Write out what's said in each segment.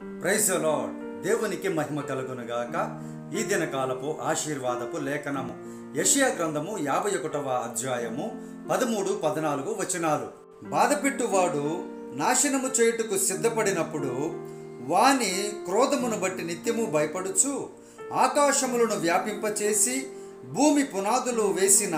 praise lord దేవునికి మహిమ కలుగునుగాక ఈ దినకాలపు ఆశీర్వాదపు లేఖనము యషియా గ్రంథము యాభై ఒకటవ అధ్యాయము పదమూడు పద్నాలుగు వచనాలు బాధపెట్టువాడు నాశనము చేయుటకు సిద్ధపడినప్పుడు వాని క్రోధమును బట్టి నిత్యము భయపడుచు ఆకాశములను వ్యాపింపచేసి భూమి పునాదులు వేసిన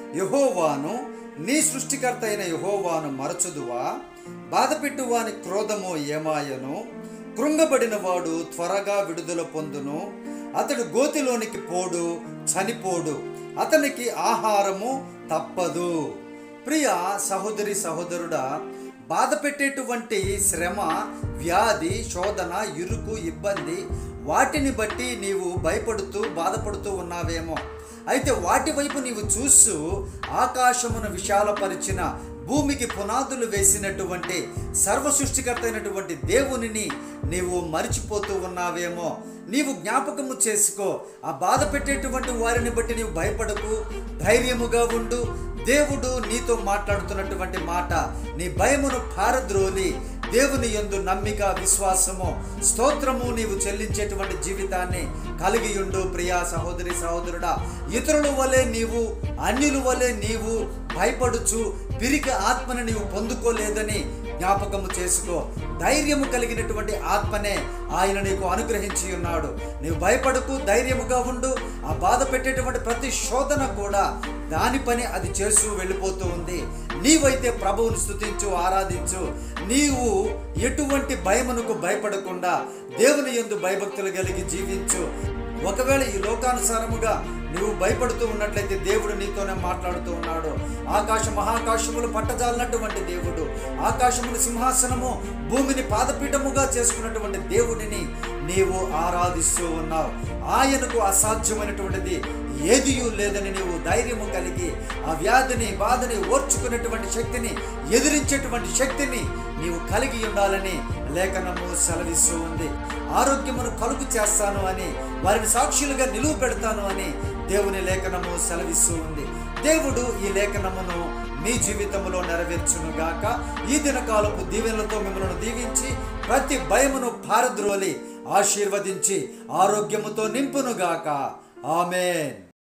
యహోవాను నీ సృష్టికర్త అయిన యహోవాను మరచుదువా బాధపెట్టు వాని క్రోధము ఏమాయను కృంగబడిన వాడు త్వరగా విడుదల పొందును అతడు గోతిలోనికి పోడు చనిపోడు అతనికి ఆహారము తప్పదు ప్రియ సహోదరి సహోదరుడా బాధ పెట్టేటువంటి శ్రమ వ్యాధి శోధన ఇరుకు ఇబ్బంది వాటిని బట్టి నీవు భయపడుతూ బాధపడుతూ ఉన్నావేమో అయితే వాటి వైపు నీవు చూస్తూ ఆకాశమును విశాలపరిచిన భూమికి పునాదులు వేసినటువంటి సర్వ సృష్టికర్త అయినటువంటి దేవునిని నీవు మరిచిపోతూ ఉన్నావేమో నీవు జ్ఞాపకము చేసుకో ఆ బాధ పెట్టేటువంటి వారిని బట్టి నీవు భయపడకు ధైర్యముగా ఉండు దేవుడు నీతో మాట్లాడుతున్నటువంటి మాట నీ భయమును పారద్రోలి దేవుని యందు నమ్మిక విశ్వాసము స్తోత్రము నీవు చెల్లించేటువంటి జీవితాన్ని కలిగి ఉండు ప్రియా సహోదరి సహోదరుడా ఇతరుల వలె నీవు అన్యుల వలె నీవు భయపడుచు పిరికి ఆత్మను నీవు పొందుకోలేదని జ్ఞాపకము చేసుకో ధైర్యము కలిగినటువంటి ఆత్మనే ఆయన నీకు అనుగ్రహించి ఉన్నాడు నీవు భయపడకు ధైర్యముగా ఉండు ఆ బాధ పెట్టేటువంటి ప్రతి శోధన కూడా దాని పని అది చేస్తూ వెళ్ళిపోతూ ఉంది నీవైతే ప్రభువుని స్థుతించు ఆరాధించు నీవు ఎటువంటి భయమునకు భయపడకుండా దేవుని యందు భయభక్తులు కలిగి జీవించు ఒకవేళ ఈ లోకానుసారముగా నువ్వు భయపడుతూ ఉన్నట్లయితే దేవుడు నీతోనే మాట్లాడుతూ ఉన్నాడు ఆకాశ మహాకాశములు పట్టజాలినటువంటి దేవుడు ఆకాశములు సింహాసనము భూమిని పాదపీఠముగా చేసుకున్నటువంటి దేవుడిని నీవు ఆరాధిస్తూ ఉన్నావు ఆయనకు అసాధ్యమైనటువంటిది ఏదియూ లేదని నీవు ధైర్యము కలిగి ఆ వ్యాధిని బాధని ఓర్చుకునేటువంటి శక్తిని ఎదిరించేటువంటి శక్తిని నీవు కలిగి ఉండాలని లేఖనము సెలవిస్తూ ఉంది ఆరోగ్యమును కలుగు చేస్తాను అని వారిని సాక్షులుగా నిలువ పెడతాను అని దేవుని లేఖనము సెలవిస్తూ ఉంది దేవుడు ఈ లేఖనమును మీ జీవితంలో నెరవేర్చునుగాక ఈ దినకాలపు దీవెనలతో మిమ్మల్ని దీవించి ప్రతి భయమును పారద్రోలి ఆశీర్వదించి ఆరోగ్యముతో నింపునుగాక ఆమెన్